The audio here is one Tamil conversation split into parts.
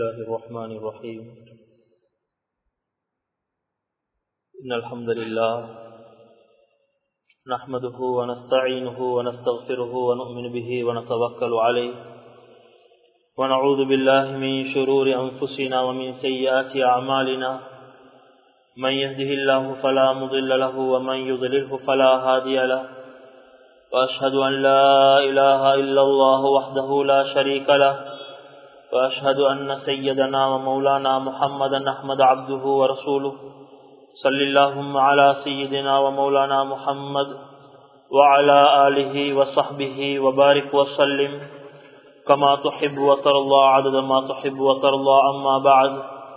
الله الرحمن الرحيم إن الحمد لله نحمده ونستعينه ونستغفره ونؤمن به ونتوكل عليه ونعوذ بالله من شرور أنفسنا ومن سيئات أعمالنا من يهده الله فلا مضل له ومن يضلله فلا هادي له وأشهد أن لا إله إلا الله وحده لا شريك له وأشهد أن سيدنا ومولانا محمدا أحمد عبده ورسوله صل اللهم على سيدنا ومولانا محمد وعلى آله وصحبه وبارك وسلم كما تحب وترى الله عدد ما تحب وترى الله أما بعد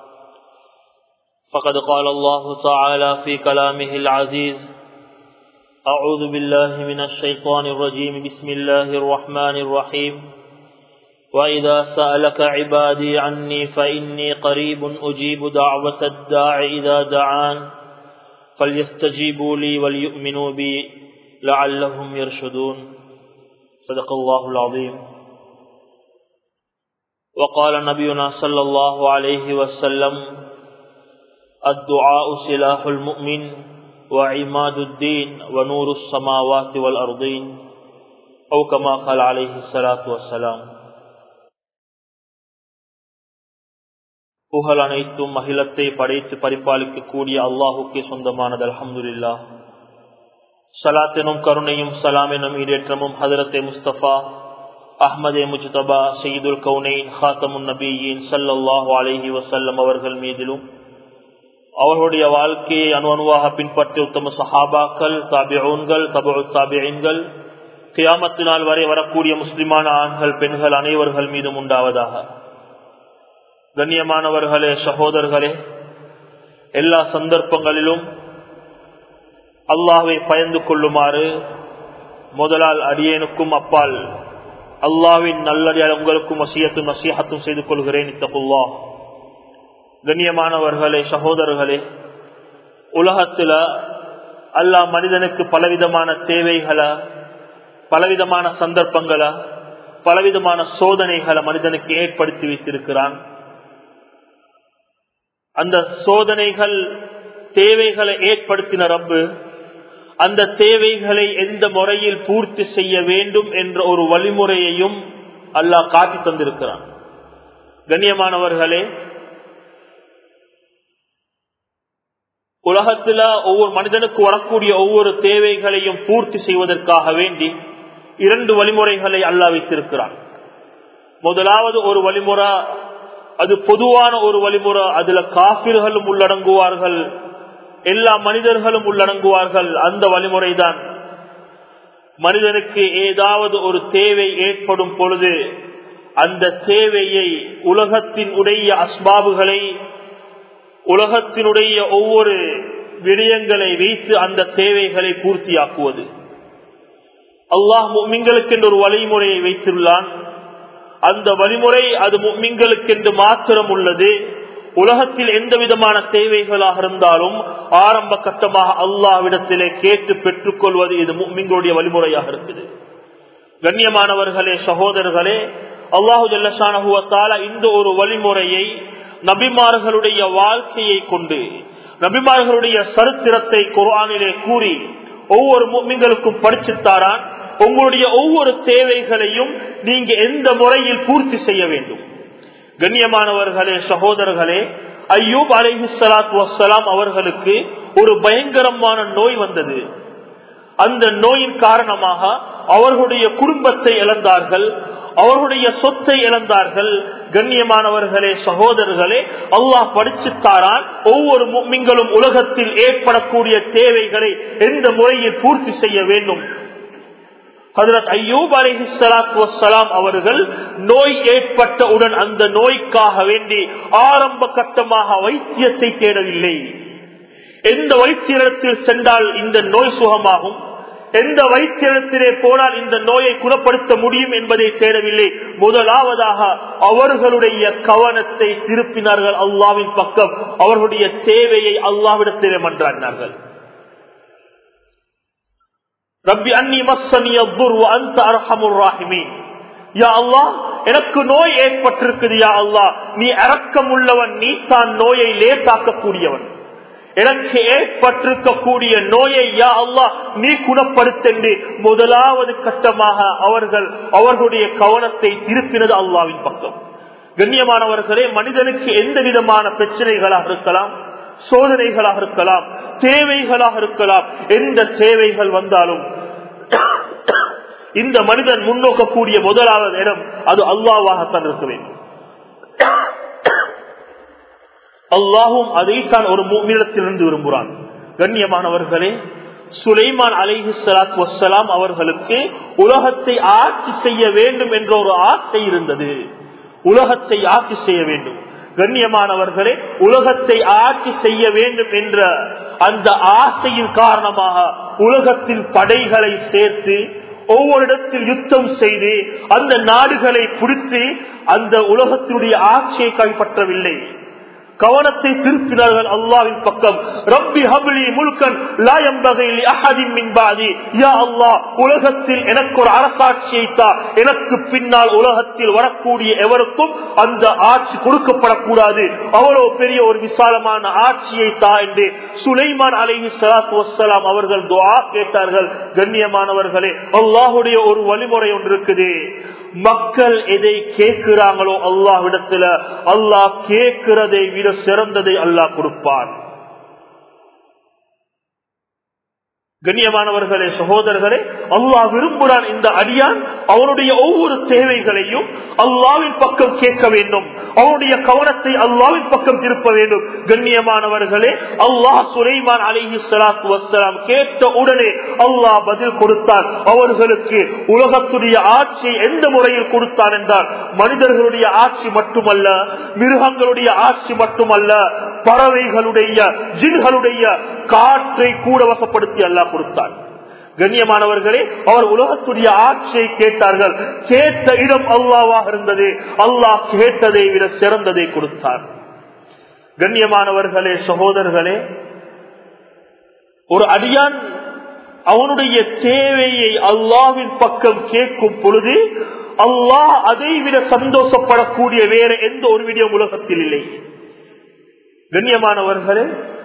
فقد قال الله تعالى في كلامه العزيز أعوذ بالله من الشيطان الرجيم بسم الله الرحمن الرحيم وإذا سألك عبادي عني فإني قريب أجيب دعوة الداع إذا دعان فليستجيبوا لي وليؤمنوا بي لعلهم يرشدون صدق الله العظيم وقال نبينا صلى الله عليه وسلم الدعاء سلاح المؤمن وعماد الدين ونور السماوات والأرضين أو كما قال عليه الصلاة والسلام புகழ் அனைத்தும் அகிலத்தை படைத்து பரிபாலிக்கக்கூடிய அல்லாஹுக்கே சொந்தமானது அலமதுல்லா சலாத்தினும் கருணையும் சலாமினும் ஈடேற்றமும் ஹதரத்தே முஸ்தபா அஹ்மதே முஜ்தபா சயீதுல் கவுனைன் ஹாத்தமுன் நபீயின் சல்லல்லாஹு அலஹி வசல்லம் அவர்கள் மீதிலும் அவர்களுடைய வாழ்க்கையை அணு அணுவாக பின்பற்றி உத்தம சஹாபாக்கள் தாபியூன்கள் தபு தாபியன்கள் கியாமத்தினால் வரை வரக்கூடிய முஸ்லிமான ஆண்கள் பெண்கள் அனைவர்கள் மீதும் உண்டாவதாக கண்ணியமானவர்களே சகோதரர்களே எல்லா சந்தர்ப்பங்களிலும் அல்லாவை பயந்து கொள்ளுமாறு முதலால் அடியேனுக்கும் அப்பால் அல்லாவின் நல்லடியால் உங்களுக்கும் வசியத்தும் நசீகத்தும் செய்து கொள்கிறேன் இத்தகுல்லா கண்ணியமானவர்களே சகோதரர்களே உலகத்துல அல்லா மனிதனுக்கு பலவிதமான தேவைகளை பலவிதமான சந்தர்ப்பங்களை பலவிதமான சோதனைகளை மனிதனுக்கு ஏற்படுத்தி வைத்திருக்கிறான் அந்த சோதனைகள் தேவைகளை ஏற்படுத்தின ரப்பு அந்த தேவைகளை எந்த முறையில் பூர்த்தி செய்ய வேண்டும் என்ற ஒரு வழிமுறையையும் அல்லாஹ் காட்டி தந்திருக்கிறான் கண்ணியமானவர்களே உலகத்துல ஒவ்வொரு மனிதனுக்கு வரக்கூடிய ஒவ்வொரு தேவைகளையும் பூர்த்தி செய்வதற்காக வேண்டி இரண்டு வழிமுறைகளை அல்லா வைத்திருக்கிறான் முதலாவது ஒரு வழிமுறை அது பொதுவான ஒரு வழிமுறை அதுல காபிர்களும் உள்ளடங்குவார்கள் எல்லா மனிதர்களும் உள்ளடங்குவார்கள் அந்த வழிமுறைதான் மனிதனுக்கு ஏதாவது ஒரு தேவை ஏற்படும் பொழுது அந்த தேவையை உலகத்தின் உடைய அஸ்பாபுகளை உலகத்தினுடைய ஒவ்வொரு விடயங்களை வைத்து அந்த தேவைகளை பூர்த்தியாக்குவது அல்லாஹ் மிங்களுக்கு என்று ஒரு வழிமுறையை வைத்துள்ளான் அந்த வழிமுறை அது மிங்களுக்கென்று மாத்திரம் உள்ளது உலகத்தில் எந்த விதமான தேவைகளாக இருந்தாலும் ஆரம்ப கட்டமாக அல்லாவிடத்திலே கேட்டு பெற்றுக் கொள்வது இது மிங்களுடைய வழிமுறையாக இருக்குது கண்ணியமானவர்களே சகோதரர்களே அல்லாஹு ஜல்லசான இந்த ஒரு வழிமுறையை நபிமார்களுடைய வாழ்க்கையை கொண்டு நபிமார்களுடைய சரித்திரத்தை குரானிலே கூறி ஒவ்வொரு மீன்களுக்கும் படிச்சுத்தாரான் உங்களுடைய ஒவ்வொரு தேவைகளையும் நீங்க எந்த முறையில் பூர்த்தி செய்ய வேண்டும் கண்ணியமானவர்களே சகோதரர்களே ஐயூப் அலைஹி சலாத்து வசலாம் அவர்களுக்கு ஒரு பயங்கரமான நோய் வந்தது அந்த நோயின் காரணமாக அவர்களுடைய குடும்பத்தை இழந்தார்கள் அவர்களுடைய சொத்தை இழந்தார்கள் கண்ணியமானவர்களே சகோதரர்களே அல்லாஹ் படிச்சுத்தாரான் ஒவ்வொரு மிங்களும் உலகத்தில் ஏற்படக்கூடிய தேவைகளை எந்த முறையில் பூர்த்தி செய்ய வேண்டும் ஹதரத் ஐயூப் அலஹி சலாத்து வசலாம் அவர்கள் நோய் ஏற்பட்டவுடன் அந்த நோய்க்காக வேண்டி ஆரம்ப கட்டமாக வைத்தியத்தை தேடவில்லை எந்த வைத்தியத்தில் சென்றால் இந்த நோய் சுகமாகும் எந்த வைத்தியத்திலே போனால் இந்த நோயை குணப்படுத்த முடியும் என்பதை தேடவில்லை முதலாவதாக அவர்களுடைய கவனத்தை திருப்பினார்கள் அல்லாவின் பக்கம் அவர்களுடைய தேவையை அல்லாவிடத்திலே மன்றாடினார்கள் ரப்பி அன்னி மஸ்ஸனி அத்துர் அந்த அர்ஹமுர் ராஹிமீன் யா அல்லாஹ் எனக்கு நோய் ஏற்பட்டிருக்குது யா அல்லாஹ் நீ இரக்கம் உள்ளவன் நீ தான் நோயை லேசாக்கக்கூடியவன் எனக்கு ஏற்பட்டிருக்கக்கூடிய நோயை யா அல்லாஹ் நீ குணப்படுத்தென்று முதலாவது கட்டமாக அவர்கள் அவர்களுடைய கவனத்தை திருப்பினது அல்லாவின் பக்கம் கண்ணியமானவர்களே மனிதனுக்கு எந்த விதமான பிரச்சனைகளாக இருக்கலாம் சோதனைகளாக இருக்கலாம் தேவைகளாக இருக்கலாம் எந்த தேவைகள் வந்தாலும் இந்த மனிதன் முன்னோக்கக்கூடிய முதலாவது இடம் அது அல்லாவாகத்தான் இருக்க வேண்டும் அல்லாஹும் அதைத்தான் ஒரு மூமிடத்திலிருந்து விரும்புகிறான் கண்ணியமானவர்களே சுலைமான் அலைஹி சலாத் வசலாம் அவர்களுக்கு உலகத்தை ஆட்சி செய்ய வேண்டும் என்ற ஒரு ஆசை இருந்தது உலகத்தை ஆட்சி செய்ய வேண்டும் கண்ணியமானவர்களே உலகத்தை ஆட்சி செய்ய வேண்டும் என்ற அந்த ஆசையின் காரணமாக உலகத்தில் படைகளை சேர்த்து ஒவ்வொரு இடத்தில் யுத்தம் செய்து அந்த நாடுகளை பிடித்து அந்த உலகத்தினுடைய ஆட்சியை கைப்பற்றவில்லை கவனத்தை திருப்பினார்கள் அல்லாவின் பக்கம் ரப்பி ஹபிலி முல்கன் லாயம்பகையில் அஹதின் மின்பாதி யா அல்லாஹ் உலகத்தில் எனக்கு ஒரு அரசாட்சியை தா எனக்கு பின்னால் உலகத்தில் வரக்கூடிய எவருக்கும் அந்த ஆட்சி கொடுக்கப்படக்கூடாது அவ்வளவு பெரிய ஒரு விசாலமான ஆட்சியை தா என்று சுலைமான் அலைஹி சலாத்து வசலாம் அவர்கள் துவா கேட்டார்கள் கண்ணியமானவர்களே அல்லாஹுடைய ஒரு வழிமுறை ஒன்று இருக்குது மக்கள் எதை கேட்கிறாங்களோ அல்லாஹ்விடத்துல அல்லாஹ் கேட்கிறதை விட சிறந்ததை அல்லாஹ் கொடுப்பான் கண்ணியமானவர்களே சகோதரர்களே அல்லாஹ் விரும்புகிறான் இந்த அடியான் அவனுடைய ஒவ்வொரு தேவைகளையும் அல்லாவின் பக்கம் கேட்க வேண்டும் அவனுடைய கவனத்தை அல்லாவின் பக்கம் திருப்ப வேண்டும் கண்ணியமானவர்களே அல்லாஹ் சுலைமான் அலிஹி சலாத்து வசலாம் கேட்ட உடனே அல்லாஹ் பதில் கொடுத்தான் அவர்களுக்கு உலகத்துடைய ஆட்சியை எந்த முறையில் கொடுத்தான் என்றால் மனிதர்களுடைய ஆட்சி மட்டுமல்ல மிருகங்களுடைய ஆட்சி மட்டுமல்ல பறவைகளுடைய ஜின்களுடைய காற்றை கூட வசப்படுத்தி அல்லாஹ் கொடுத்தார் கண்ணியமானவர்களே அவர் உலகத்துடைய ஆட்சியை கேட்டார்கள் கேட்ட இடம் அல்லாவாக இருந்தது அல்லாஹ் கேட்டதை விட சிறந்ததை கொடுத்தார் கண்ணியமானவர்களே சகோதரர்களே ஒரு அடியான் அவனுடைய தேவையை அல்லாவின் பக்கம் கேட்கும் பொழுது அல்லாஹ் அதை விட சந்தோஷப்படக்கூடிய வேற எந்த ஒரு விடியம் உலகத்தில் இல்லை கண்ணியமானவர்களே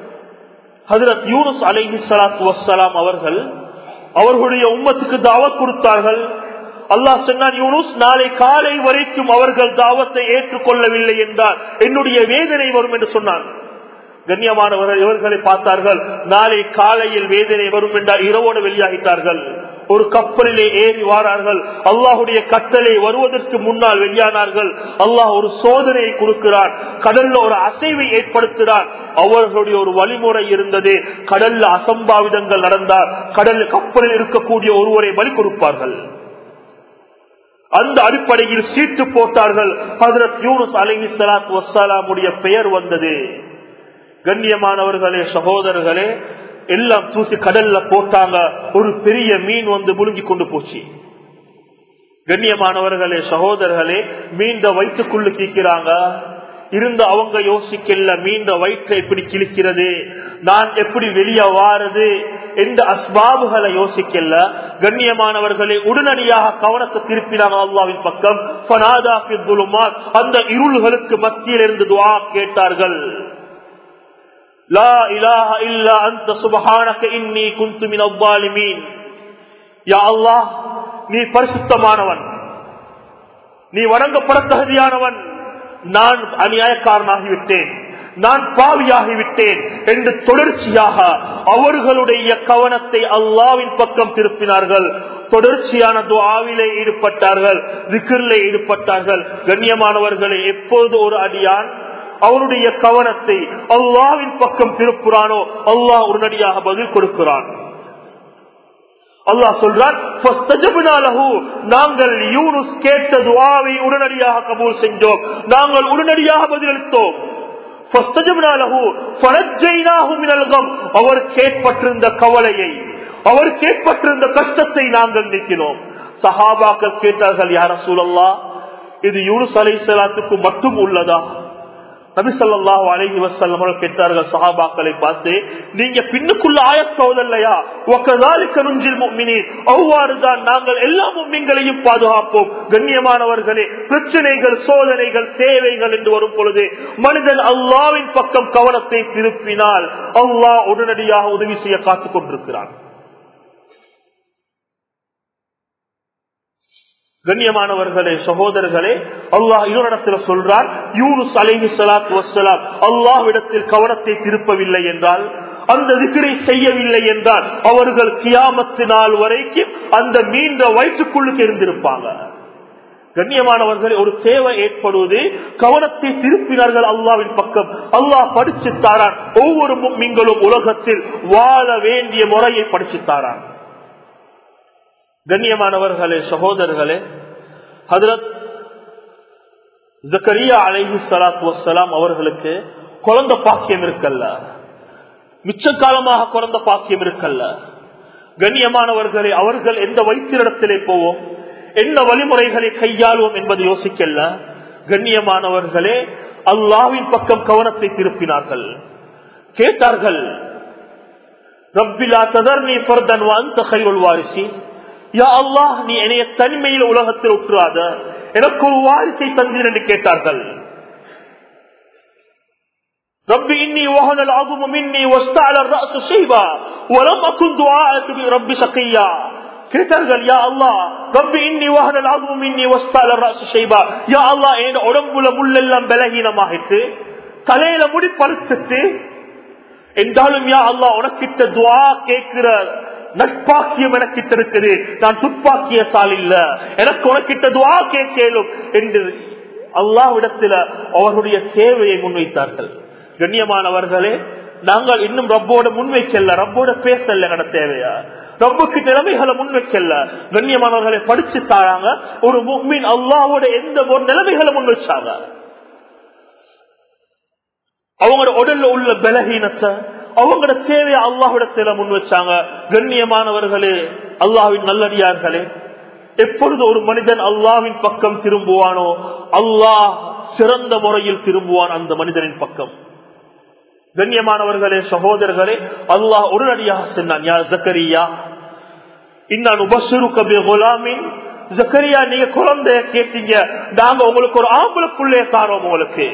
ஹதரத் யூனுஸ் அலைஹி சலாத்து வசலாம் அவர்கள் அவர்களுடைய உம்மத்துக்கு தாவத் கொடுத்தார்கள் அல்லாஹ் சொன்னான் யூனுஸ் நாளை காலை வரைக்கும் அவர்கள் தாவத்தை ஏற்றுக்கொள்ளவில்லை என்றால் என்னுடைய வேதனை வரும் என்று சொன்னான் கண்ணியமானவர்கள் இவர்களை பார்த்தார்கள் நாளை காலையில் வேதனை வரும் என்றால் இரவோடு வெளியாகிட்டார்கள் ஒரு கப்பலிலே ஏறி வாரார்கள் அல்லாஹுடைய கட்டளை வருவதற்கு முன்னால் வெளியானார்கள் அல்லாஹ் ஒரு சோதனையை கொடுக்கிறான் கடல்ல ஒரு அசைவை ஏற்படுத்துகிறான் அவர்களுடைய ஒரு வழிமுறை இருந்தது கடல்ல அசம்பாவிதங்கள் நடந்தால் கடல் கப்பலில் இருக்கக்கூடிய ஒருவரை பலி கொடுப்பார்கள் அந்த அடிப்படையில் சீட்டு போட்டார்கள் ஹதரத் யூனுஸ் அலஹி சலாத் வசலாமுடைய பெயர் வந்தது கண்ணியமானவர்களே சகோதரர்களே எல்லாம் தூசி கடல்ல போட்டாங்க ஒரு பெரிய மீன் வந்து முழுங்கி கொண்டு போச்சு கண்ணியமானவர்களே சகோதரர்களே மீண்ட வயிற்றுக்குள்ளு கீக்கிறாங்க இருந்த அவங்க யோசிக்கல மீண்ட வயிற்றை எப்படி கிழிக்கிறது நான் எப்படி வெளியே வாரது எந்த அஸ்பாபுகளை யோசிக்கல கண்ணியமானவர்களே உடனடியாக கவனத்தை திருப்பினாங்க அல்லாவின் பக்கம் அந்த இருள்களுக்கு மத்தியில் இருந்து துவா கேட்டார்கள் லா இலாஹ இல்லா அந்த சுபஹானக இன்னி குந்து மின் அவ்வாலிமீன் யா அல்லாஹ் நீ பரிசுத்தமானவன் நீ வணங்கப்பட தகுதியானவன் நான் அநியாயக்காரனாகிவிட்டேன் நான் பாவியாகிவிட்டேன் என்று தொடர்ச்சியாக அவர்களுடைய கவனத்தை அல்லாவின் பக்கம் திருப்பினார்கள் தொடர்ச்சியான துவாவிலே ஈடுபட்டார்கள் விக்கிரிலே ஈடுபட்டார்கள் கண்ணியமானவர்களை எப்போது ஒரு அடியான் அவனுடைய கவனத்தை அல்லாவின் பக்கம் திருப்புறானோ அல்லாஹ் உடனடியாக பதில் கொடுக்கிறான் அல்லாஹ் சொல்றான் நாங்கள் யூனுஸ் கேட்ட துவாவை உடனடியாக கபூல் செஞ்சோம் நாங்கள் உடனடியாக பதிலளித்தோம் அவர் கேட்பட்டிருந்த கவலையை அவர் கேட்பட்டிருந்த கஷ்டத்தை நாங்கள் நீக்கினோம் சஹாபாக்கள் கேட்டார்கள் யார சூழல்லா இது யூனுஸ் அலை சலாத்துக்கு மட்டும் உள்ளதா நபிசல்லாஹு அலஹி வசல்லம் கேட்டார்கள் சஹாபாக்களை பார்த்து நீங்க பின்னுக்குள்ள ஆயத்தோதல்லையா ஒக்கதாலிக்க நுஞ்சில் மும்மினீர் அவ்வாறுதான் நாங்கள் எல்லா மும்மிங்களையும் பாதுகாப்போம் கண்ணியமானவர்களே பிரச்சனைகள் சோதனைகள் தேவைகள் என்று வரும் பொழுது மனிதன் அல்லாவின் பக்கம் கவனத்தை திருப்பினால் அல்லாஹ் உடனடியாக உதவி செய்ய காத்துக் கொண்டிருக்கிறான் கண்ணியமானவர்களே சகோதரர்களே அல்லாஹ் இன்னொரு சொல்றார் யூனுஸ் அலைஹி சலாத்து வசலாம் அல்லாஹ்விடத்தில் கவனத்தை திருப்பவில்லை என்றால் அந்த திகரை செய்யவில்லை என்றால் அவர்கள் கியாமத்து நாள் வரைக்கும் அந்த மீண்ட வயிற்றுக்குள்ளுக்கு இருந்திருப்பாங்க கண்ணியமானவர்கள் ஒரு தேவை ஏற்படுவது கவனத்தை திருப்பினார்கள் அல்லாவின் பக்கம் அல்லாஹ் படிச்சு தாரான் ஒவ்வொரு மீன்களும் உலகத்தில் வாழ வேண்டிய முறையை படிச்சு தாரான் கண்ணியமானவர்களே சகோதரர்களே ஹதரத் ஜக்கரியா அலைஹி சலாத்து வசலாம் அவர்களுக்கு குழந்தை பாக்கியம் இருக்கல்ல மிச்ச காலமாக குழந்தை பாக்கியம் இருக்கல்ல கண்ணியமானவர்களே அவர்கள் எந்த வைத்திரிடத்திலே போவோம் என்ன வழிமுறைகளை கையாளுவோம் என்பதை யோசிக்கல்ல கண்ணியமானவர்களே அல்லாவின் பக்கம் கவனத்தை திருப்பினார்கள் கேட்டார்கள் ரப்பிலா ததர்னி ஃபர்தன் வந்த கைருள் வாரிசி யா அல்லாஹ் நீ என்னைய தனிமையில் உலகத்தில் உற்றாத எனக்கு ஒரு வாரிசை தந்தீர் என்று கேட்டார்கள் ரப்பி இன்னி وهن العظم مني واستعلى الرأس شيبا ولم أكن دعاءك برب شقيا கேட்டார்கள் யா அல்லாஹ் ரப்பி இன்னி وهن العظم مني واستعلى الرأس شيبا யா அல்லாஹ் என் உடம்புல முள்ளெல்லாம் பலகீனமாகிட்டு தலையில முடி பழுத்துட்டு என்றாலும் யா அல்லாஹ் உனக்கிட்ட துவா கேட்கிற நட்பாக்கியம் எனக்கிட்ட இருக்குது நான் துப்பாக்கிய சால் இல்ல எனக்கு உனக்கிட்ட துவா கேட்கலும் என்று அல்லாவிடத்தில் அவர்களுடைய தேவையை முன்வைத்தார்கள் கண்ணியமானவர்களே நாங்கள் இன்னும் ரப்போட முன்வைக்கல ரப்போட பேசல எங்கட தேவையா ரப்புக்கு நிலைமைகளை முன்வைக்கல கண்ணியமானவர்களை படிச்சு தாராங்க ஒரு முக்மின் அல்லாவோட எந்த ஒரு நிலைமைகளை முன்வைச்சாங்க அவங்களோட உடல்ல உள்ள பலகீனத்தை அவங்களோட தேவையை அல்லாஹ்விடத்தில முன் வச்சாங்க கண்ணியமானவர்களே அல்லாஹ்வின் நல்லடியார்களே எப்பொழுது ஒரு மனிதன் அல்லாவின் பக்கம் திரும்புவானோ அல்லாஹ் சிறந்த முறையில் திரும்புவான் அந்த மனிதனின் பக்கம் கண்ணியமானவர்களே சகோதரர்களே அல்லாஹ் உடனடியாக சொன்னான் யா ஜக்கரியா இன்னான் உபசுரு கபி குலாமின் ஜக்கரியா நீங்க குழந்தைய கேட்டீங்க நாங்க உங்களுக்கு ஒரு ஆம்பளுக்குள்ளே தாரோம் உங்களுக்கு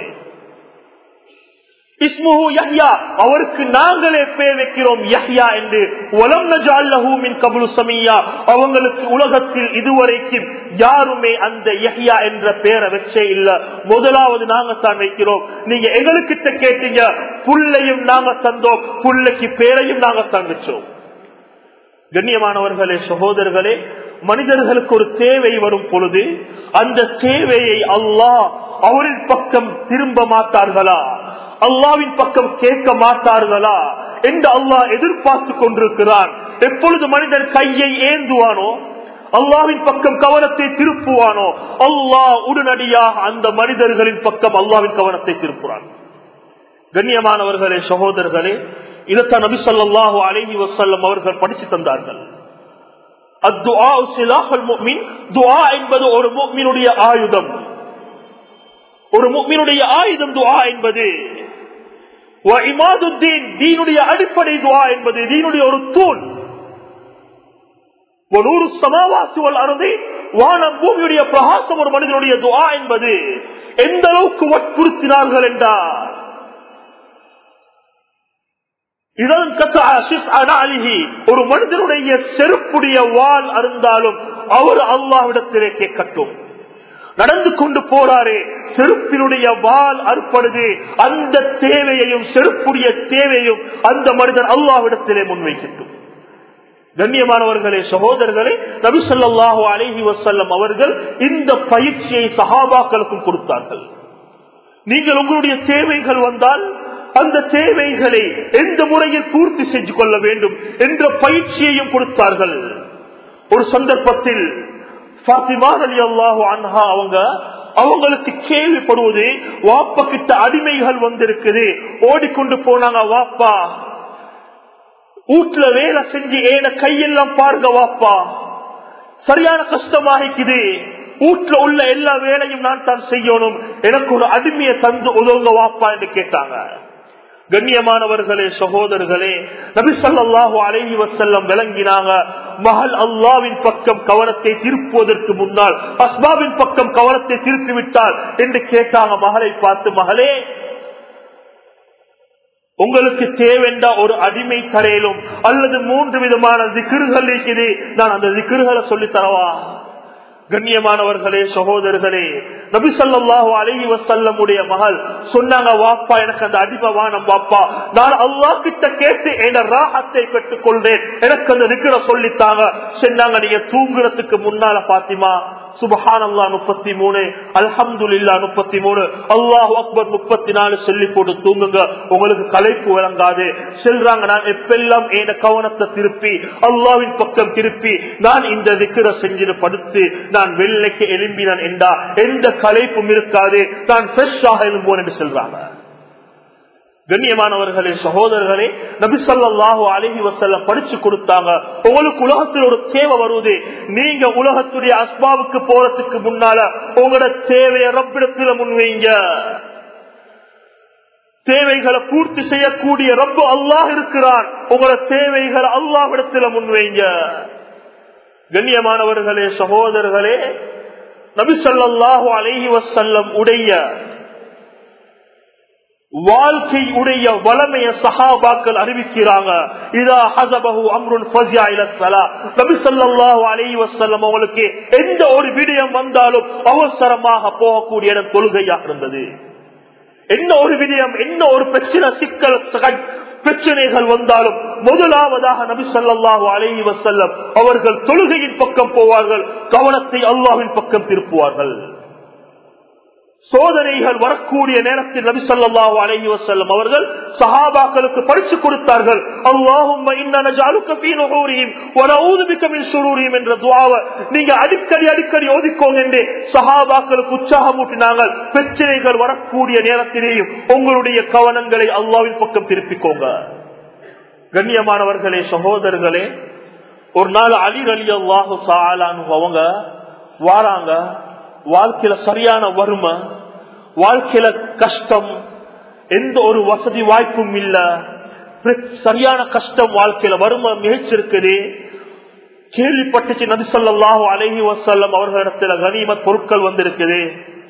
இஸ்முஹு யஹ்யா அவருக்கு நாங்களே பேர் வைக்கிறோம் யஹ்யா என்று ஒலம் நஜால்லஹூமின் கபுல் சமியா அவங்களுக்கு உலகத்தில் இதுவரைக்கும் யாருமே அந்த யஹ்யா என்ற பேரை வச்சே இல்ல முதலாவது நாங்க தான் வைக்கிறோம் நீங்க எங்களுக்கிட்ட கேட்டீங்க புல்லையும் நாங்க தந்தோம் புல்லைக்கு பேரையும் நாங்க தான் வச்சோம் கண்ணியமானவர்களே சகோதரர்களே மனிதர்களுக்கு ஒரு தேவை வரும் பொழுது அந்த தேவையை அல்லாஹ் அவரின் பக்கம் திரும்ப மாட்டார்களா அல்லாவின் பக்கம் கேட்க மாட்டார்களா என்று அல்லாஹ் எதிர்பார்த்து கொண்டிருக்கிறான் எப்பொழுது மனிதன் கையை ஏந்துவானோ அல்லாவின் பக்கம் கவனத்தை திருப்புவானோ அல்லாஹ் உடனடியாக அந்த மனிதர்களின் பக்கம் அல்லாவின் கவனத்தை திருப்புறான் கண்ணியமானவர்களே சகோதரர்களே இதைத்தான் நபி சொல்லாஹு அலஹி வசல்லம் அவர்கள் படிச்சு தந்தார்கள் என்பது ஒரு முக்மினுடைய ஆயுதம் ஒரு முக்மினுடைய ஆயுதம் துவா என்பது தீனுடைய அடிப்படை துவா என்பது தீனுடைய ஒரு தூண் ஒரு சமாவாசுவல் அருந்தி வானம் பூமியுடைய பிரகாசம் ஒரு மனிதனுடைய துவா என்பது எந்த அளவுக்கு வற்புறுத்தினார்கள் என்றார் ஒரு மனிதனுடைய செருப்புடைய வால் அருந்தாலும் அவர் அல்லாவிடத்திலே கேட்கட்டும் நடந்து கொண்டு போறாரே செருப்பினுடைய வால் அறுப்படுது அந்த தேவையையும் செருப்புடைய தேவையும் அந்த மனிதன் அல்லாவிடத்திலே முன்வைக்கட்டும் கண்ணியமானவர்களே சகோதரர்களே நபிசல்லாஹு அலஹி வசல்லம் அவர்கள் இந்த பயிற்சியை சஹாபாக்களுக்கும் கொடுத்தார்கள் நீங்கள் உங்களுடைய தேவைகள் வந்தால் அந்த தேவைகளை எந்த முறையில் பூர்த்தி செஞ்சு கொள்ள வேண்டும் என்ற பயிற்சியையும் கொடுத்தார்கள் ஒரு சந்தர்ப்பத்தில் அன்ஹா அவங்க அவங்களுக்கு கேள்விப்படுவது வாப்பா கிட்ட அடிமைகள் வந்திருக்குது ஓடிக்கொண்டு போனாங்க வாப்பா வீட்டுல வேலை செஞ்சு ஏன கையெல்லாம் பாருங்க வாப்பா சரியான கஷ்டமாகிக்குது வீட்டுல உள்ள எல்லா வேலையும் நான் தான் செய்யணும் எனக்கு ஒரு அடிமையை தந்து உதவுங்க வாப்பா என்று கேட்டாங்க கண்ணியமானவர்களே சகோதரர்களே நபி ஸல்லல்லாஹு அலைஹி வஸல்லம் விளங்கினாங்க மகள் அல்லாவின் பக்கம் கவனத்தை திருப்புவதற்கு முன்னால் அஸ்பாவின் பக்கம் கவனத்தை திருப்பி விட்டால் என்று கேட்டாங்க மகளை பார்த்து மகளே உங்களுக்கு தேவைண்டா ஒரு அடிமை தரையிலும் அல்லது மூன்று விதமான திக்கிர்கள் இருக்குது நான் அந்த திக்கிர்களை சொல்லி தரவா கண்ணியமானவர்களே சகோதரர்களே நபி ஸல்லல்லாஹு அலைஹி வஸல்லமுடைய மகள் சொன்னாங்க வாப்பா எனக்கு அந்த அடிமை வானம் வாப்பா நான் அல்லாஹ் கிட்ட கேட்டு என் ராகத்தை பெற்றுக் கொள்றேன் எனக்கு அந்த திக்கிற சொல்லித்தாங்க சொன்னாங்க நீங்க தூங்குறதுக்கு முன்னால பாத்திமா சுபஹான் அல்லா முப்பத்தி மூணு அல்ஹம்துல்லா முப்பத்தி மூணு அல்லாஹ் அக்பர் முப்பத்தி நாலு சொல்லி போட்டு தூங்குங்க உங்களுக்கு கலைப்பு விளங்காது செல்றாங்க நான் எப்பெல்லாம் என் கவனத்தை திருப்பி அல்லாவின் பக்கம் திருப்பி நான் இந்த திக்கிற செஞ்சு படுத்து நான் வெள்ளைக்கு எழும்பினான் என்றா எந்த கலைப்பும் இருக்காது நான் ஃப்ரெஷ்ஷாக எழும்போன் என்று சொல்றாங்க கண்ணியமானவர்களே சகோதரர்களே நபிசல்லாஹு அலஹி வசல்லம் படிச்சு கொடுத்தாங்க உங்களுக்கு உலகத்தில் ஒரு தேவை வருவது நீங்க உலகத்துடைய அஸ்பாவுக்கு போறதுக்கு முன்னால உங்களோட தேவையை ரப்பிடத்துல முன்வைங்க தேவைகளை பூர்த்தி செய்யக்கூடிய ரப்பு அல்லாஹ் இருக்கிறான் உங்களோட தேவைகளை அல்லாஹிடத்துல முன்வைங்க கண்ணியமானவர்களே சகோதரர்களே நபிசல்லாஹு அலஹி வசல்லம் உடைய வாழ்க்கை உடைய வளமைய சஹாபாக்கள் அறிவிக்கிறாங்க இதா ஹசபஹு அம்ருன் ஃபஸியா இல ஸலா நபி ஸல்லல்லாஹு அலைஹி வஸல்லம் அவங்களுக்கு எந்த ஒரு விடயம் வந்தாலும் அவசரமாக போகக்கூடிய இடம் தொழுகையாக இருந்தது என்ன ஒரு விடயம் என்ன ஒரு பிரச்சனை சிக்கல் சக- பிரச்சனைகள் வந்தாலும் முதலாவதாக நபி ஸல்லல்லாஹு அலைஹி வஸல்லம் அவர்கள் தொழுகையின் பக்கம் போவார்கள் கவனத்தை அல்லாஹ்வின் பக்கம் திருப்புவார்கள் சோதனைகள் வரக்கூடிய நேரத்தில் நபி ஸல்லல்லாஹு அலைஹி வஸல்லம் அவர்கள் சஹாபாக்களுக்கு படிச்சு கொடுத்தார்கள் அல்லாஹும்ம இன்ன நஜஅலுக ஃபீ நுஹூரிஹிம் வ நஊது பிக மின் ஷுரூரிஹிம் என்ற துஆவை நீங்க அடிக்கடி அடிக்கடி ஓதிக்கோங்க என்று சஹாபாக்களுக்கு உற்சாகமூட்டினாங்க பிரச்சனைகள் வரக்கூடிய நேரத்திலேயும் உங்களுடைய கவனங்களை அல்லாஹ்வின் பக்கம் திருப்பிக்கோங்க கண்ணியமானவர்களே சகோதரர்களே ஒரு நாள் அலி அலி அல்லாஹு அவங்க வாராங்க வாழ்க்கையில சரியான வறுமை வாழ்க்கையில கஷ்டம் எந்த ஒரு வசதி வாய்ப்பும் இல்ல பிர- சரியான கஷ்டம் வாழ்க்கையில வறுமை மிகச்சிருக்குது கேள்விப்பட்டுச்சு நபி ஸல்லல்லாஹு அலைஹி வஸல்லம் அவர்களிடத்துல கனிமத் பொருட்கள் வந்திருக்குது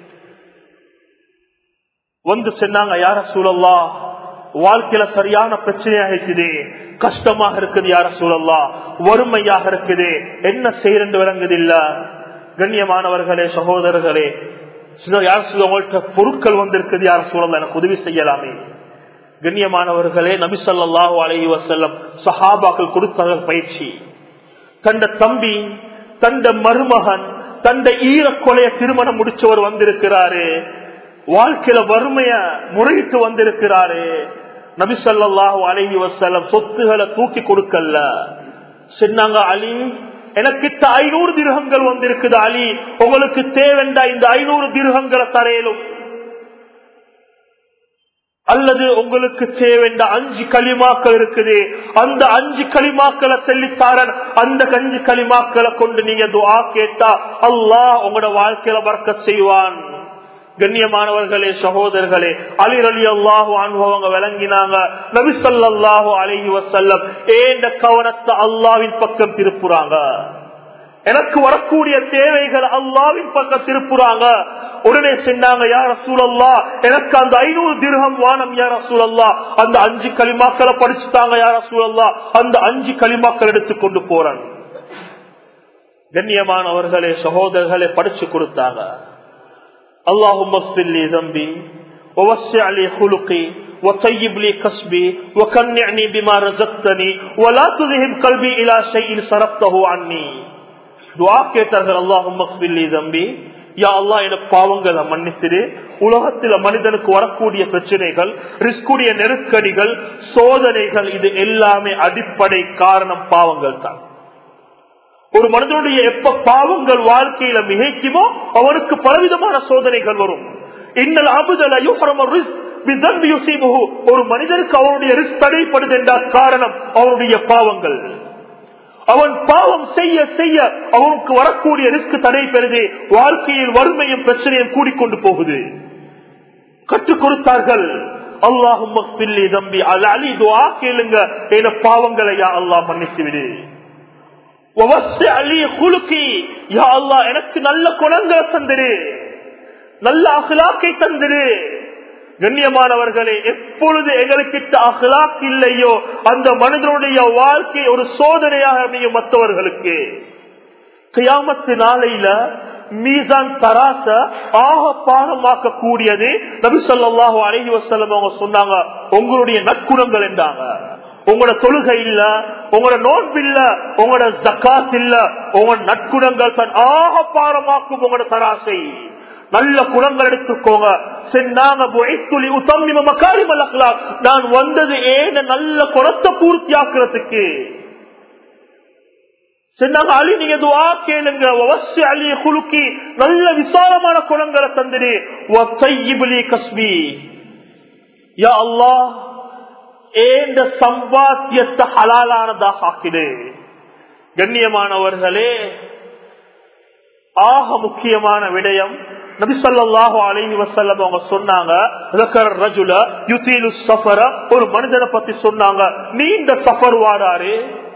வந்து சொன்னாங்க யார சூழல்லா வாழ்க்கையில சரியான பிரச்சனையாக இருக்குது கஷ்டமாக இருக்குது யார சூழல்லா வறுமையாக இருக்குது என்ன செய்யறது விளங்குது இல்ல கண்ணியமானவர்களே சகோதரர்களே சில யார் சில உங்கள்கிட்ட பொருட்கள் வந்திருக்குது யார சூழல்லா எனக்கு உதவி செய்யலாமே கண்ணியமானவர்களே நபிசல்லாஹு அலைஹி வஸல்லம் சஹாபாக்கள் கொடுத்தார்கள் பயிற்சி தந்த தம்பி தந்த மருமகன் தந்த ஈர கொலைய திருமணம் முடிச்சவர் வந்திருக்கிறாரு வாழ்க்கையில வறுமைய முறையிட்டு வந்திருக்கிறாரு நபிசல்லாஹு அலைஹி வஸல்லம் சொத்துகளை தூக்கி கொடுக்கல சொன்னாங்க அலி எனக்கிட்ட ஐநூறு திருகங்கள் வந்திருக்குது அலி உங்களுக்கு தேவைண்டா இந்த ஐநூறு திருகங்களை தரையிலும் அல்லது உங்களுக்கு தேவைண்ட அஞ்சு களிமாக்கள் இருக்குது அந்த அஞ்சு களிமாக்களை செல்லித்தாரன் அந்த அஞ்சு களிமாக்களை கொண்டு நீங்க துஆ கேட்டா அல்லாஹ் உங்களோட வாழ்க்கையில பறக்க செய்வான் கண்ணியமானவர்களே சகோதரர்களே அலி அலி அல்லாஹு அனுபவங்க விளங்கினாங்க நபி ஸல்லல்லாஹு அலைஹி வஸல்லம் ஏண்ட கவனத்தை அல்லாவின் பக்கம் திருப்புறாங்க எனக்கு வரக்கூடிய தேவைகள் அல்லாவின் பக்கம் திருப்புறாங்க உடனே சொன்னாங்க யார சூழல்லா எனக்கு அந்த ஐநூறு திருகம் வானம் யார சூழல்லா அந்த அஞ்சு களிமாக்களை படிச்சுட்டாங்க யார சூழல்லா அந்த அஞ்சு களிமாக்கள் எடுத்து கொண்டு போறாங்க கண்ணியமானவர்களே சகோதரர்களே படிச்சு கொடுத்தாங்க اللهم اغفر لي ذنبي ووسع لي خلقي وطيب لي كسبي وكنعني بما رزقتني ولا تذهب قلبي الى شيء صرفته عني துஆ கேட்டார்கள் அல்லாஹும் اغفر لي ذنبي யா அல்லாஹ் என பாவங்களை மன்னித்திரு உலகத்துல மனிதனுக்கு வரக்கூடிய பிரச்சனைகள் ரிஸ்குடைய நெருக்கடிகள் சோதனைகள் இது எல்லாமே அடிப்படை காரணம் பாவங்கள் தான் ஒரு மனிதனுடைய எப்ப பாவங்கள் வாழ்க்கையில மிகைக்குமோ அவனுக்கு பலவிதமான சோதனைகள் வரும் இன்னல் அபுதல ஒரு மனிதனுக்கு அவனுடைய ரிஸ்க் தடைப்படுது என்ற காரணம் அவனுடைய பாவங்கள் அவன் பாவம் செய்ய செய்ய அவனுக்கு வரக்கூடிய ரிஸ்க் தடை பெறுது வாழ்க்கையில் வறுமையும் பிரச்சனையும் கூடிக்கொண்டு போகுது கற்றுக் கொடுத்தார்கள் அல்லாஹும் தம்பி அது அலி துவா கேளுங்க என பாவங்களை யா அல்லாஹ் மன்னித்து விடு அலி குலுக்கி யா அல்லாஹ் எனக்கு நல்ல குணங்களை தந்திரு நல்ல அகலாக்கை தந்திரு கண்ணியமானவர்களே எப்பொழுது எங்களுக்கிட்ட அகலாக் இல்லையோ அந்த மனிதனுடைய வாழ்க்கை ஒரு சோதனையாக அமையும் மற்றவர்களுக்கு கியாமத்து நாளையில மீசான் தராச ஆக பானமாக்க கூடியது நபி சொல்லாஹு அழகி வசல்லம் அவங்க சொன்னாங்க உங்களுடைய நற்குணங்கள் என்றாங்க உங்களோட தொழுகை இல்ல உங்களோட நோன்பு இல்ல உங்களோட ஜக்காத் இல்ல உங்களோட நற்குணங்கள் தன் ஆக பாரமாக்கும் உங்களோட தராசை நல்ல குணங்கள் எடுத்துக்கோங்க நான் வந்தது ஏன நல்ல குணத்தை பூர்த்தி ஆக்குறதுக்கு சொன்னாங்க அலி நீங்க துவா கேளுங்க அலி குலுக்கி நல்ல விசாலமான குணங்களை தந்துடு கஸ்மி யா அல்லாஹ் ஏந்த சம்பாத்தியத்தை ஹலாலானதாக ஆக்கிடு கண்ணியமானவர்களே ஆக முக்கியமான விடயம் நபிசல்லாஹு அலைஹி வசல்லம் அவங்க சொன்னாங்க ஒரு மனிதனை பத்தி சொன்னாங்க நீண்ட சஃபர் வாராரு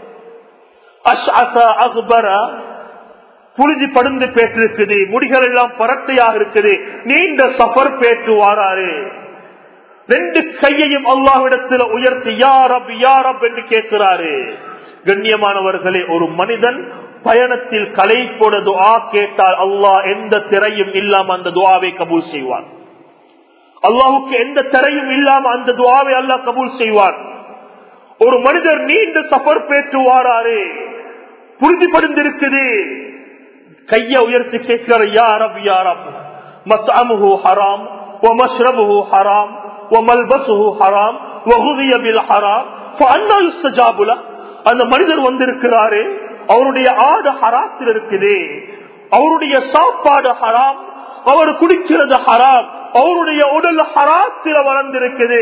புழுதி படுந்து பேற்றிருக்குது முடிகள் எல்லாம் பரட்டையாக இருக்குது நீண்ட சஃபர் பேற்று வாராரு ரெண்டு கையையும் அல்லாஹ்விடத்தில் உயர்த்தி யாரப் யாரப் என்று கேட்கிறாரு கண்ணியமானவர்களே ஒரு மனிதன் பயணத்தில் கலை போட துவா கேட்டால் அல்லாஹ் எந்த திரையும் இல்லாம அந்த துவாவை கபூல் செய்வான் அல்லாஹுக்கு எந்த திரையும் இல்லாம அந்த துவாவை அல்லாஹ் கபூல் செய்வான் ஒரு மனிதர் நீண்ட சஃபர் பேற்று வாராரு புரிதிப்படுந்திருக்குது கைய உயர்த்தி கேட்கிற யாரப் யாரப் மசாமுஹு ஹராம் ومشربه حرام وملبسه حرام وغذي بالحرام فأنا يستجاب له அந்த மனிதர் வந்திருக்கிறாரு அவருடைய ஆடு ஹராத்தில் இருக்குது அவருடைய சாப்பாடு ஹராம் அவர் குடிக்கிறது ஹராம் அவருடைய உடல் ஹராத்தில வளர்ந்திருக்குது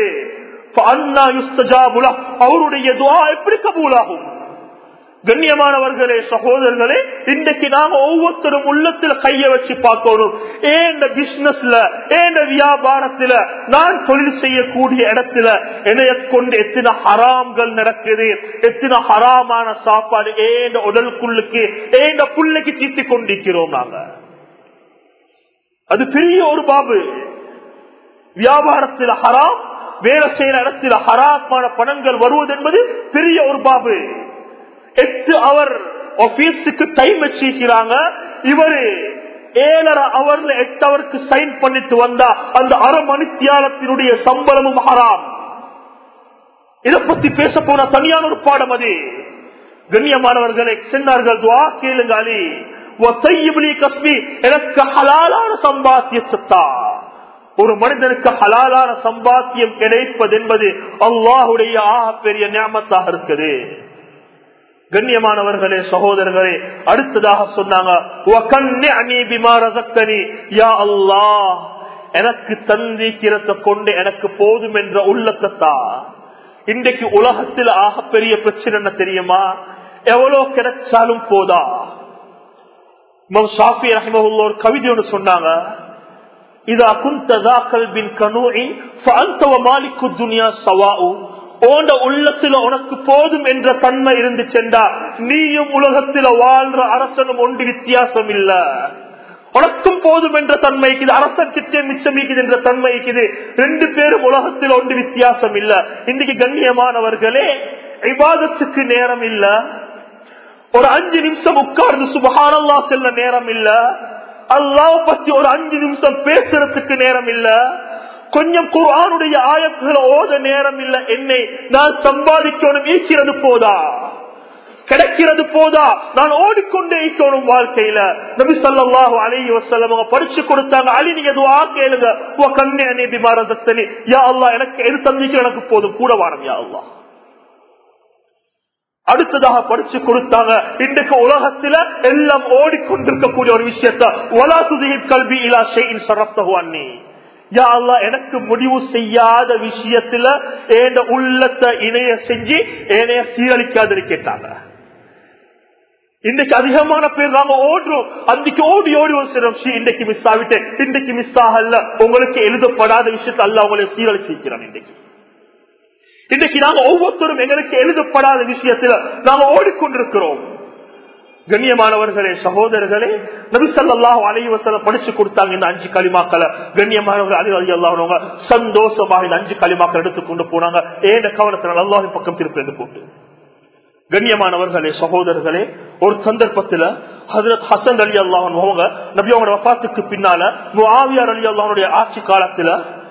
அவருடைய துவா எப்படி கபூலாகும் கண்ணியமானவர்களே சகோதரர்களே இன்றைக்கு நாங்க ஒவ்வொருத்தரும் உள்ளத்துல கைய வச்சு பார்க்கணும் ஏண்ட பிசினஸ்ல ஏண்ட வியாபாரத்துல நான் தொழில் செய்யக்கூடிய இடத்துல என்னைய கொண்டு எத்தனை ஹராம்கள் நடக்குது எத்தனை ஹராமான சாப்பாடு ஏண்ட உடலுக்குள்ளுக்கு ஏண்ட புள்ளைக்கு தீர்த்து கொண்டிருக்கிறோம் நாங்க அது பெரிய ஒரு பாபு வியாபாரத்தில் ஹராம் வேலை செய்யற இடத்துல ஹராமான பணங்கள் வருவது என்பது பெரிய ஒரு பாபு எட்டு அவர் ஆபீஸுக்கு டைம் வச்சிருக்கிறாங்க இவரு ஏழரை அவர்ல எட்டு அவருக்கு சைன் பண்ணிட்டு வந்தா அந்த அரை மணித்தியாலத்தினுடைய சம்பளமும் ஹராம் இதை பத்தி பேச போன தனியான ஒரு பாடம் அது கண்ணியமானவர்களை சென்றார்கள் துவா கேளுங்க அலி கஸ்மி எனக்கு ஹலாலான சம்பாத்தியத்தா ஒரு மனிதனுக்கு ஹலாலான சம்பாத்தியம் கிடைப்பது என்பது அல்லாஹுடைய ஆக பெரிய ஞாபகத்தாக இருக்குது கண்ணியமானவர்களே சகோதரர்களே அடுத்ததாக சொன்னாங்க எனக்கு தந்திக்கிறத கொண்டு எனக்கு போதும் என்ற உள்ளத்தா இன்றைக்கு உலகத்தில் ஆக பெரிய பிரச்சனை என்ன தெரியுமா எவ்வளவு கிடைச்சாலும் போதா ஷாஃபி ரஹிமஹுல்ல ஒரு கவிதை ஒன்று சொன்னாங்க இதா குந்ததா கல்பின் கனூஇ ஃபஅன்த மாலிக்கு துனியா சவாஉ ஓண்ட உள்ளத்துல உனக்கு போதும் என்ற தன்மை இருந்து சென்றா நீயும் உலகத்துல வாழ்ற அரசனும் ஒன்று வித்தியாசம் இல்ல உனக்கும் போதும் என்ற தன்மைக்குது அரசன் கிட்டே மிச்சமிக்குது என்ற தன்மைக்குது ரெண்டு பேரும் உலகத்தில் ஒன்று வித்தியாசம் இல்ல இன்னைக்கு கண்ணியமானவர்களே விவாதத்துக்கு நேரம் இல்ல ஒரு அஞ்சு நிமிஷம் உட்கார்ந்து சுபகானல்லா செல்ல நேரம் இல்ல அல்லாஹ் பத்தி ஒரு அஞ்சு நிமிஷம் பேசுறதுக்கு நேரம் இல்ல கொஞ்சம் குரானுடைய ஆயத்துகளை ஓத நேரம் இல்ல என்னை நான் சம்பாதிக்கணும் ஈக்கிறது போதா கிடைக்கிறது போதா நான் ஓடிக்கொண்டே இருக்கணும் வாழ்க்கையில நபி சொல்லாஹு அலி வசல்லம் படிச்சு கொடுத்தாங்க அலி நீங்க எதுவா கேளுங்க கண்ணே அநேபி மாறதத்தனி யா அல்லா எனக்கு எது தந்திச்சு எனக்கு போதும் கூட வாரம் யா அல்லா அடுத்ததாக படிச்சு கொடுத்தாங்க இன்றைக்கு உலகத்துல எல்லாம் ஓடிக்கொண்டிருக்கக்கூடிய ஒரு விஷயத்த ஒலா துதியின் கல்வி இலா ஷெயின் சரப்தகு அண்ணி யா அல்லா எனக்கு முடிவு செய்யாத விஷயத்துல ஏண்ட உள்ளத்தை இணைய செஞ்சு ஏனைய சீரழிக்காது கேட்டாங்க இன்றைக்கு அதிகமான பேர் நாங்க ஓடுறோம் அன்றைக்கு ஓடி ஓடி ஒரு சிலம் இன்றைக்கு மிஸ் ஆகிட்டு இன்றைக்கு மிஸ் ஆகல உங்களுக்கு எழுதப்படாத விஷயத்தை அல்ல உங்களை சீரழிச்சிருக்கிறான் இன்றைக்கு இன்றைக்கு நாங்க ஒவ்வொருத்தரும் எங்களுக்கு எழுதப்படாத விஷயத்துல நாங்க ஓடிக்கொண்டிருக்கிறோம் கண்ணியமானவர்களே சகோதரர்களே நபிசல்லாஹ் அலைவசல படிச்சு கொடுத்தாங்க இந்த அஞ்சு களிமாக்களை கண்ணியமானவர்கள் அலி அலி அல்லாஹ் சந்தோஷமாக இந்த அஞ்சு களிமாக்கள் எடுத்துக்கொண்டு போனாங்க ஏன கவனத்தினால் அல்லாஹின் பக்கம் திருப்பி போட்டு கண்ணியமானவர்களே சகோதரர்களே ஒரு சந்தர்ப்பத்தில் ஹசரத் ஹசன் அலி அல்லாஹன் அவங்க நபியோட வப்பாத்துக்கு பின்னால ஆவியார் அலி அல்லாஹனுடைய ஆட்சி காலத்துல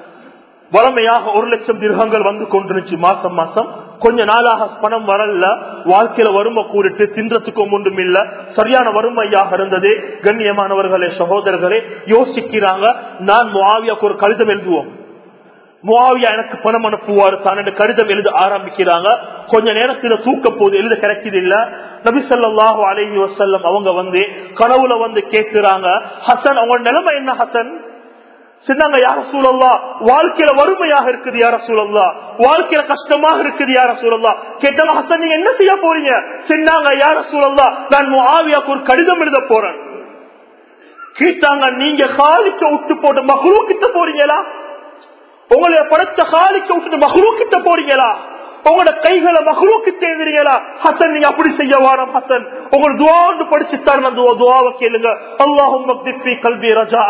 வளமையாக ஒரு லட்சம் திருகங்கள் வந்து கொண்டிருச்சு மாசம் மாசம் கொஞ்ச நாளாக பணம் வரல வாழ்க்கையில வறுமை கூடிட்டு தின்றதுக்கும் ஒன்றும் இல்ல சரியான வறுமையாக இருந்தது கண்ணியமானவர்களே சகோதரர்களே யோசிக்கிறாங்க நான் முவாவியாக்கு ஒரு கடிதம் எழுதுவோம் முவாவியா எனக்கு பணம் அனுப்புவார் தான் என்று கடிதம் எழுத ஆரம்பிக்கிறாங்க கொஞ்ச நேரத்துல தூக்க போது எழுத கிடைக்குது இல்ல நபி சொல்லாஹு அலஹி வசல்லம் அவங்க வந்து கனவுல வந்து கேட்கிறாங்க ஹசன் அவங்க நிலைமை என்ன ஹசன் சொன்னாங்க யார சூழல்லா வாழ்க்கையில வறுமையாக இருக்குது யார சூழல்லா வாழ்க்கையில கஷ்டமாக இருக்குது யார சூழல்லா கேட்டாங்க ஹசன் நீங்க என்ன செய்ய போறீங்க சொன்னாங்க யார சூழல்லா நான் ஆவியாக்கு ஒரு கடிதம் எழுத போறேன் கேட்டாங்க நீங்க காலிக்க விட்டு போட்டு மகுரு கிட்ட போறீங்களா உங்களை படைச்ச காலிக்க விட்டு மகுரு கிட்ட போறீங்களா உங்களோட கைகளை மகளுக்கு எழுதுறீங்களா ஹசன் நீங்க அப்படி செய்ய வாரம் ஹசன் உங்களை துவாண்டு படிச்சுட்டாரு நான் துவாவை கேளுங்க அல்லாஹும் கல்வி ரஜா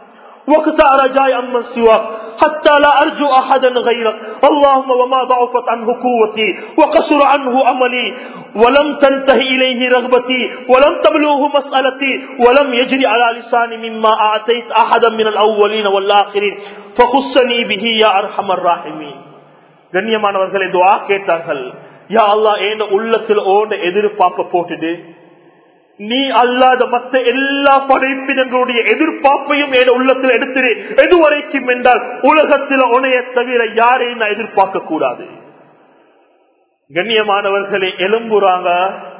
وقطع رجاء عمن سواك حتى لا أرجو أحدا غيرك اللهم وما ضعفت عنه قوتي وقصر عنه عملي ولم تنتهي إليه رغبتي ولم تبلغه مسألتي ولم يجري على لساني مما أعطيت أحدا من الأولين والآخرين فخصني به يا أرحم الراحمين கண்ணியமானவர்களை துவா கேட்டார்கள் யா அல்லா ஏன் உள்ளத்தில் ஓட எதிர்பார்ப்ப போட்டுடு நீ அல்லாத மற்ற எல்லா படைப்பினங்களுடைய எதிர்பார்ப்பையும் என் உள்ளத்தில் எடுத்துரு எதுவரைக்கும் என்றால் உலகத்தில் உனைய தவிர யாரையும் நான் எதிர்பார்க்க கூடாது கண்ணியமானவர்களை எலும்புறாங்க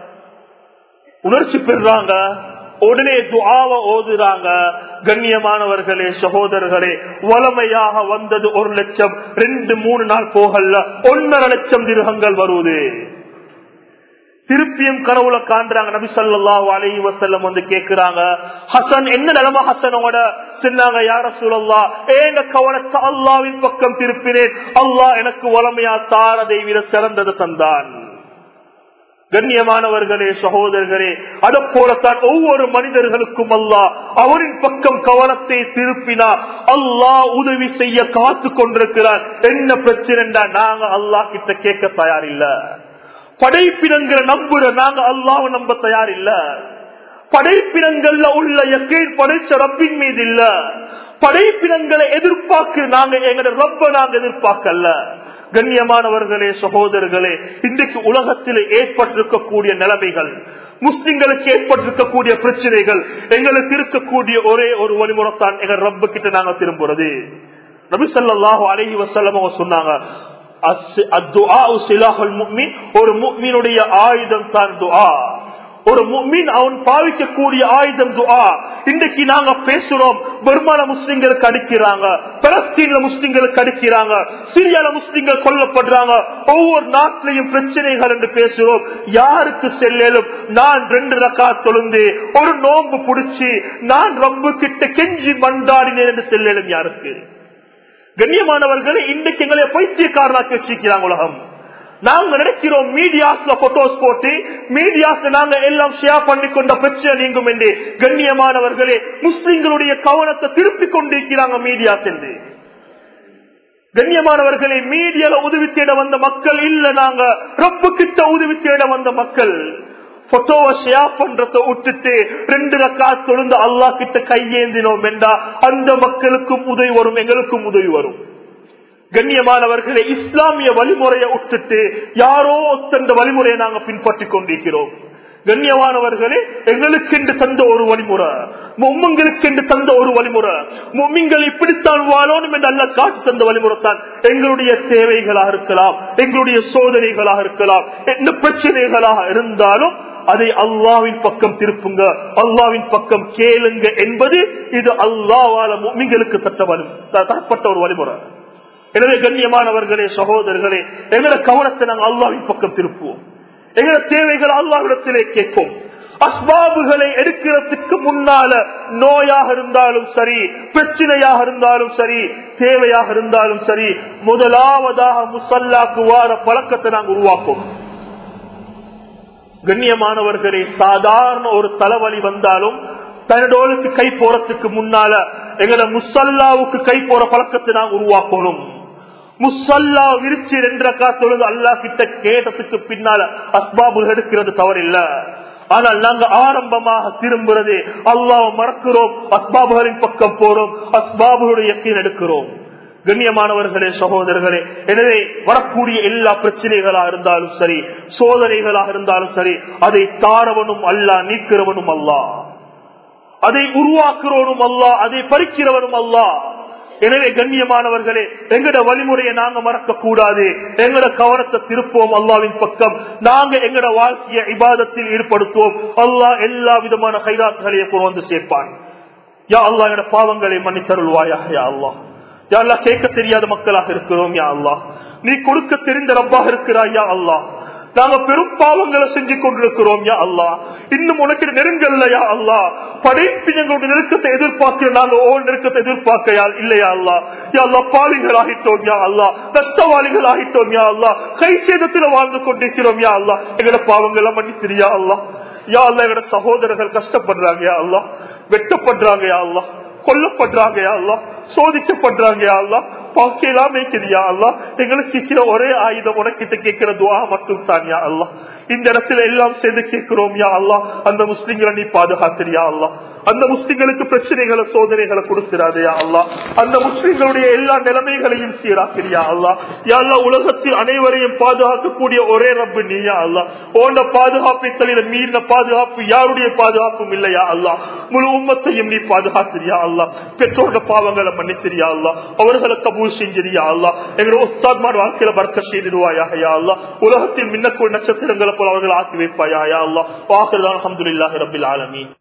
உணர்ச்சி பெறுறாங்க உடனே துஆவ ஓதுறாங்க கண்ணியமானவர்களே சகோதரர்களே வளமையாக வந்தது ஒரு லட்சம் ரெண்டு மூணு நாள் போகல ஒன்னரை லட்சம் திருகங்கள் வருவது திருப்பியும் கனவுல காண்றாங்க நபி சல்லாஹூ அலி வசல்லம் வந்து கேக்குறாங்க ஹசன் என்ன நிலமா ஹசனோட சொன்னாங்க யார சூழல்லா ஏங்க கவனத்தை அல்லாவின் பக்கம் திருப்பினேன் அல்லாஹ் எனக்கு வளமையா தாரதை விட சிறந்தது தந்தான் கண்ணியமானவர்களே சகோதரர்களே அதை போலத்தான் ஒவ்வொரு மனிதர்களுக்கும் அல்லா அவரின் பக்கம் கவனத்தை திருப்பினா அல்லாஹ் உதவி செய்ய காத்து கொண்டிருக்கிறார் என்ன பிரச்சனை நாங்க அல்லாஹ் கிட்ட கேட்க தயார் இல்ல படைப்பினங்களை நம்புற நாங்க அல்லாஹ் நம்ப தயார் இல்ல படைப்பினங்கள்ல உள்ள எக்கேன் படைச்ச ரப்பின் மீது இல்ல படைப்பினங்களை எதிர்பார்க்க நாங்க எங்கட ரப்ப நாங்க எதிர்பார்க்கல கண்ணியமானவர்களே சகோதரர்களே இன்றைக்கு உலகத்தில் ஏற்பட்டிருக்கக்கூடிய நிலைமைகள் முஸ்லிம்களுக்கு ஏற்பட்டிருக்கக்கூடிய பிரச்சனைகள் எங்களுக்கு இருக்கக்கூடிய ஒரே ஒரு வழிமுறைத்தான் எங்க ரப்பு கிட்ட நாங்க திரும்புறது நபி சொல்லாஹு அலஹி வசல்லம் சொன்னாங்க ஒரு முக்மீனுடைய ஆயுதம் தான் துஆ ஒரு முக்மீன் அவன் பாவிக்கக்கூடிய ஆயுதம் துஆ இன்றைக்கு நாங்க பேசுறோம் பர்மான முஸ்லிம்களுக்கு அடிக்கிறாங்க பலஸ்தீன்ல முஸ்லிம்களுக்கு அடிக்கிறாங்க சிரியால முஸ்லிம்கள் கொல்லப்படுறாங்க ஒவ்வொரு நாட்டிலையும் பிரச்சனைகள் என்று பேசுறோம் யாருக்கு செல்லும் நான் ரெண்டு ரக்கா தொழுந்து ஒரு நோம்பு புடிச்சு நான் ரொம்ப கிட்ட கெஞ்சி மண்டாடினேன் என்று செல்லும் யாருக்கு கண்ணியமானவர்களை இன்றைக்கு எங்களை பைத்தியக்காரனாக்கி வச்சிருக்கிறாங்க உலகம் நாங்க நினைக்கிறோம் மீடியாஸ்ல போட்டோஸ் போட்டு மீடியாஸ்ல நாங்க எல்லாம் ஷேர் பண்ணி கொண்ட பிரச்சனை நீங்கும் என்று கண்ணியமானவர்களே முஸ்லிம்களுடைய கவனத்தை திருப்பிக் கொண்டிருக்கிறாங்க மீடியாஸ் என்று கண்ணியமானவர்களை மீடியால உதவி தேட வந்த மக்கள் இல்ல நாங்க ரொம்ப கிட்ட உதவி தேட வந்த மக்கள் போட்டோவை ஷேர் பண்றத விட்டுட்டு ரெண்டு ரக்கா தொழுந்து அல்லா கிட்ட கையேந்தினோம் என்றா அந்த மக்களுக்கும் உதவி வரும் எங்களுக்கும் உதவி வரும் கண்ணியமானவர்களே இஸ்லாமிய வழிமுறையை விட்டுட்டு யாரோ ஒத்தந்த வழிமுறையை நாங்க பின்பற்றி கொண்டிருக்கிறோம் கண்ணியமானவர்களே எங்களுக்கென்று தந்த ஒரு வழிமுறை மொம்மங்களுக்கென்று தந்த ஒரு வழிமுறை மொம்மிங்கள் இப்படித்தான் வாழணும் என்று அல்ல காட்டு தந்த வழிமுறை தான் எங்களுடைய தேவைகளாக இருக்கலாம் எங்களுடைய சோதனைகளாக இருக்கலாம் என்ன பிரச்சனைகளாக இருந்தாலும் அதை அல்லாவின் பக்கம் திருப்புங்க அல்லாவின் பக்கம் கேளுங்க என்பது இது அல்லாவால மொம்மிங்களுக்கு தரப்பட்ட ஒரு வழிமுறை எனவே கண்ணியமானவர்களே சகோதரர்களே எங்களோட கவனத்தை நாங்கள் அல்லாவின் பக்கம் திருப்புவோம் எங்களோட தேவைகள் அல்லாவிடத்திலே கேட்போம் அஸ்பாபுகளை எடுக்கிறதுக்கு முன்னால நோயாக இருந்தாலும் சரி பிரச்சனையாக இருந்தாலும் சரி தேவையாக இருந்தாலும் சரி முதலாவதாக முசல்லாக்கு வார பழக்கத்தை நாங்கள் உருவாக்கும் கண்ணியமானவர்களே சாதாரண ஒரு தலைவலி வந்தாலும் தன்னோளுக்கு கை போறதுக்கு முன்னால எங்கட முசல்லாவுக்கு கை போற பழக்கத்தை நாங்கள் உருவாக்கணும் முசல்லா விரிச்சு என்ற காத்தொழுது அல்லா கிட்ட கேட்டதுக்கு பின்னால அஸ்பாபு எடுக்கிறது தவறில்லை ஆனால் நாங்க ஆரம்பமாக திரும்புறது அல்லாஹ் மறக்கிறோம் அஸ்பாபுகளின் பக்கம் போறோம் அஸ்பாபுடைய எடுக்கிறோம் கண்ணியமானவர்களே சகோதரர்களே எனவே வரக்கூடிய எல்லா பிரச்சனைகளா இருந்தாலும் சரி சோதனைகளாக இருந்தாலும் சரி அதை தாரவனும் அல்லா நீக்கிறவனும் அல்லா அதை உருவாக்குறவனும் அல்லா அதை பறிக்கிறவனும் அல்லா எனவே கண்ணியமானவர்களே எங்கட வழிமுறையை நாங்க மறக்க கூடாது எங்கட கவனத்தை திருப்போம் அல்லாவின் பக்கம் நாங்க எங்கட வாழ்க்கைய இபாதத்தில் ஈடுபடுத்துவோம் அல்லாஹ் எல்லா விதமான கைதாக்களையும் கொண்டு வந்து சேர்ப்பான் யா அல்லா எங்கட பாவங்களை மன்னித்தருள்வாயா யா அல்லா யா அல்லா கேட்க தெரியாத மக்களாக இருக்கிறோம் யா அல்லா நீ கொடுக்க தெரிந்த ரப்பாக இருக்கிறாய் யா அல்லா நாங்க பெரும் பாவங்களை செஞ்சு கொண்டிருக்கிறோம் யா அல்லா இன்னும் உனக்கு நெருங்கல்ல யா அல்லா படைப்பினங்களோட நெருக்கத்தை எதிர்பார்க்க நாங்க ஓ நெருக்கத்தை எதிர்பார்க்க யா இல்லையா அல்லா யா அல்லா பாலிகள் ஆகிட்டோம் யா அல்லா நஷ்டவாளிகள் ஆகிட்டோம் யா அல்லா கை சேதத்துல வாழ்ந்து கொண்டிருக்கிறோம் யா அல்லா எங்களோட பாவங்களை மன்னித்திரியா அல்லா யா அல்லா எங்களோட சகோதரர்கள் கஷ்டப்படுறாங்க யா அல்லா வெட்டப்படுறாங்க யா அல்லா கொல்லப்படுறாங்க யா அல்லா சோதிக்கப்படுறாங்க யா அல்லா பாக்கலாம் மேய்க்கிறியா அல்லா எங்களுக்கு கேட்கிற ஒரே ஆயுதம் உனக்கிட்ட கேட்கிற துவா மட்டும் தான் யா அல்லா இந்த இடத்துல எல்லாம் சேர்ந்து கேட்கிறோம் யா அல்லா அந்த முஸ்லிம்களை நீ பாதுகாத்திரியா அல்லா அந்த முஸ்லிம்களுக்கு பிரச்சனைகளை சோதனைகளை கொடுக்கிறாதையா அல்லா அந்த முஸ்லிம்களுடைய எல்லா நிலைமைகளையும் சீராக்கிறியா அல்லா யாழ்லா உலகத்தில் அனைவரையும் பாதுகாக்கக்கூடிய ஒரே ரப்பு நீயா அல்லா ஓண்ட பாதுகாப்பை தவிர மீறின பாதுகாப்பு யாருடைய பாதுகாப்பும் இல்லையா அல்லா முழு உம்மத்தையும் நீ பாதுகாத்திரியா அல்லா பெற்றோருடைய பாவங்களை மன்னிச்சிரியா அல்லா அவர்களை கபூல் செஞ்சிரியா அல்லா எங்களோட உஸ்தாத்மார் வாழ்க்கையில பறக்க செய்திருவாயாக யா அல்லா உலகத்தில் மின்னக்கூடிய நட்சத்திரங்களை போல அவர்கள் ஆக்கி வைப்பாயா யா அல்லா வாக்குதான் அஹமதுல்லாஹி ரபில் ஆலமீன்